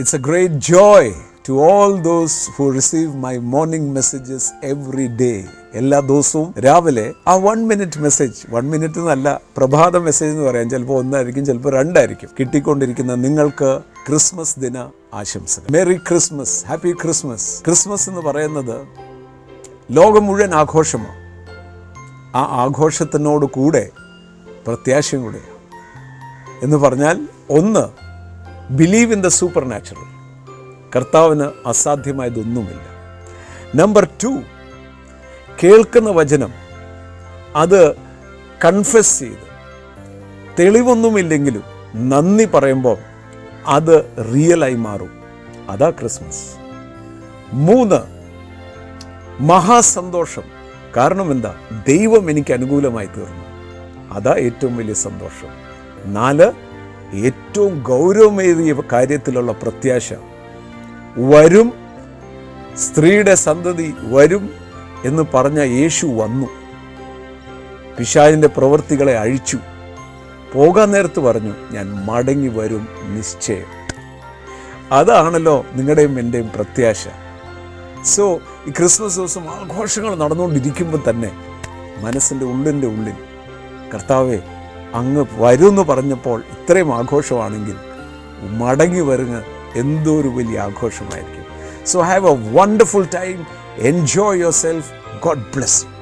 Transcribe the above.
It's a great joy to all those who receive my morning messages every day. എല്ലാ ദിവസവും രാവിലെ ആ one minute message one minute എന്നല്ല പ്രഭാത message എന്ന് പറയാം ചിലപ്പോൾ ഒന്നായിരിക്കും ചിലപ്പോൾ രണ്ടായിരിക്കും കിട്ടിക്കൊണ്ടിരിക്കുന്ന നിങ്ങൾക്ക് ക്രിസ്മസ് ദിന ആശംസകൾ merry Christmas happy Christmas Christmas എന്ന് പറയുന്നത് ലോകം മുഴുവൻ ആഘോഷമാണ് ആ ആഘോഷത്തിനോട് കൂടെ പ്രത്യാശയും കൂടെയാണ് എന്ന് പറഞ്ഞാൽ ഒന്ന് believe in the supernatural കർത്താവിന് അസാധ്യമായതൊന്നുമില്ല നമ്പർ ടു കേൾക്കുന്ന വചനം അത് കൺഫസ് ചെയ്ത് തെളിവൊന്നുമില്ലെങ്കിലും നന്ദി പറയുമ്പോൾ അത് റിയലായി മാറും അതാ ക്രിസ്മസ് മൂന്ന് മഹാസന്തോഷം കാരണം എന്താ ദൈവം എനിക്ക് അനുകൂലമായി തീർന്നു അതാ ഏറ്റവും വലിയ സന്തോഷം നാല് ഏറ്റവും ഗൗരവമേറിയ കാര്യത്തിലുള്ള പ്രത്യാശ വരും സ്ത്രീയുടെ സന്തതി വരും എന്ന് പറഞ്ഞ യേശു വന്നു പിശാചിൻ്റെ പ്രവൃത്തികളെ അഴിച്ചു പോകാൻ നേരത്ത് പറഞ്ഞു ഞാൻ മടങ്ങി വരും നിശ്ചയം അതാണല്ലോ നിങ്ങളുടെയും എൻ്റെയും പ്രത്യാശ സോ ഈ ക്രിസ്മസ് ദിവസം ആഘോഷങ്ങൾ നടന്നുകൊണ്ടിരിക്കുമ്പോൾ തന്നെ മനസ്സിൻ്റെ ഉള്ളിൻ്റെ ഉള്ളിൽ കർത്താവെ അങ്ങ് വരുമെന്ന് പറഞ്ഞപ്പോൾ ഇത്രയും ആഘോഷമാണെങ്കിൽ മടങ്ങി വരുന്ന എന്തോ ഒരു വലിയ ആഘോഷമായിരിക്കും so have a wonderful time enjoy yourself God bless